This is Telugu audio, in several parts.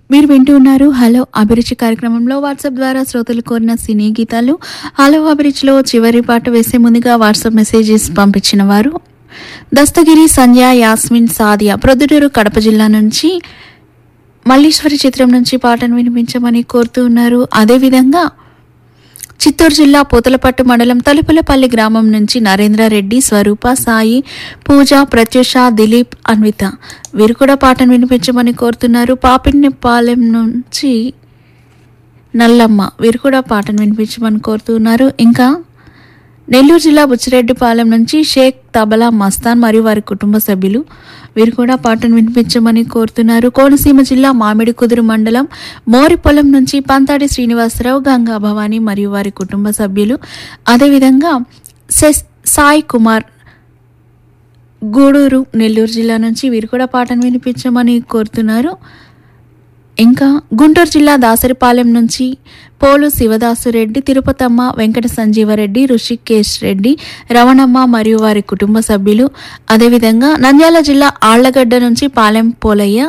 మీరు వింటూ ఉన్నారు హలో అభిరుచి కార్యక్రమంలో వాట్సాప్ ద్వారా శ్రోతలు కోరిన సినీ గీతాలు హలో అభిరుచిలో చివరి పాట వేసే ముందుగా వాట్సాప్ మెసేజెస్ పంపించిన వారు దస్తగిరి సంధ్య యాస్మిన్ సాదియా ప్రొద్దుటూరు కడప జిల్లా నుంచి మల్లీశ్వరి చిత్రం నుంచి పాటను వినిపించమని కోరుతూ ఉన్నారు అదేవిధంగా చిత్తూరు జిల్లా పూతలపట్టు మండలం తలుపులపల్లి గ్రామం నుంచి నరేంద్రారెడ్డి స్వరూప సాయి పూజ ప్రత్యూష దిలీప్ అన్విత వీరు కూడా పాటను వినిపించమని కోరుతున్నారు పాపిన్నిపాలెం నుంచి నల్లమ్మ వీరు కూడా పాటను వినిపించమని కోరుతున్నారు ఇంకా నెల్లూరు జిల్లా బుచ్చిరెడ్డిపాలెం నుంచి షేక్ తబలా మస్తాన్ మరియు వారి కుటుంబ సభ్యులు వీరు కూడా పాటను వినిపించమని కోరుతున్నారు కోనసీమ జిల్లా మామిడి కుదురు మండలం మోరిపొలం నుంచి పంతాడి శ్రీనివాసరావు గంగా భవాని మరియు వారి కుటుంబ సభ్యులు అదేవిధంగా సెస్ సాయి కుమార్ గూడూరు నెల్లూరు జిల్లా నుంచి వీరు కూడా పాటను వినిపించమని కోరుతున్నారు ఇంకా గుంటూరు జిల్లా దాసరిపాలెం నుంచి పోలు శివదాసురెడ్డి తిరుపతమ్మ వెంకట సంజీవరెడ్డి ఋషికేష్ రెడ్డి రవణమ్మ మరియు వారి కుటుంబ సభ్యులు అదేవిధంగా నంద్యాల జిల్లా ఆళ్లగడ్డ నుంచి పాలెం పోలయ్య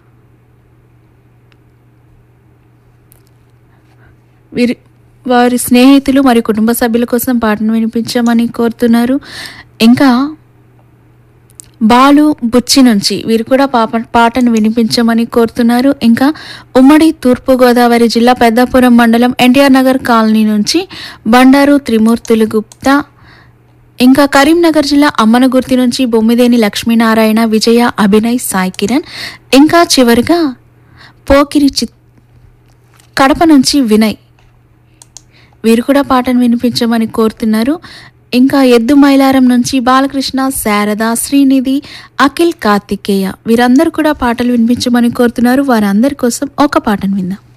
వీరి వారి స్నేహితులు మరియు కుటుంబ సభ్యుల కోసం పాటను వినిపించమని కోరుతున్నారు ఇంకా బాలు బుచ్చి నుంచి వీరు కూడా పాప పాటను వినిపించమని కోరుతున్నారు ఇంకా ఉమ్మడి తూర్పుగోదావరి జిల్లా పెద్దాపురం మండలం ఎన్టీఆర్ నగర్ కాలనీ నుంచి బండారు త్రిమూర్తులు గుప్తా ఇంకా కరీంనగర్ జిల్లా అమ్మనగుర్తి నుంచి బొమ్మిదేని లక్ష్మీనారాయణ విజయ అభినయ్ సాయి కిరణ్ ఇంకా చివరిగా పోకిరి చిత్ కడప నుంచి వినయ్ వీరు కూడా పాటను వినిపించమని కోరుతున్నారు ఇంకా ఎద్దు మైలారం నుంచి బాలకృష్ణ శారద శ్రీనిధి అఖిల్ కార్తికేయ వీరందరూ కూడా పాటలు వినిపించమని కోరుతున్నారు వారందరి కోసం ఒక పాటను విందాం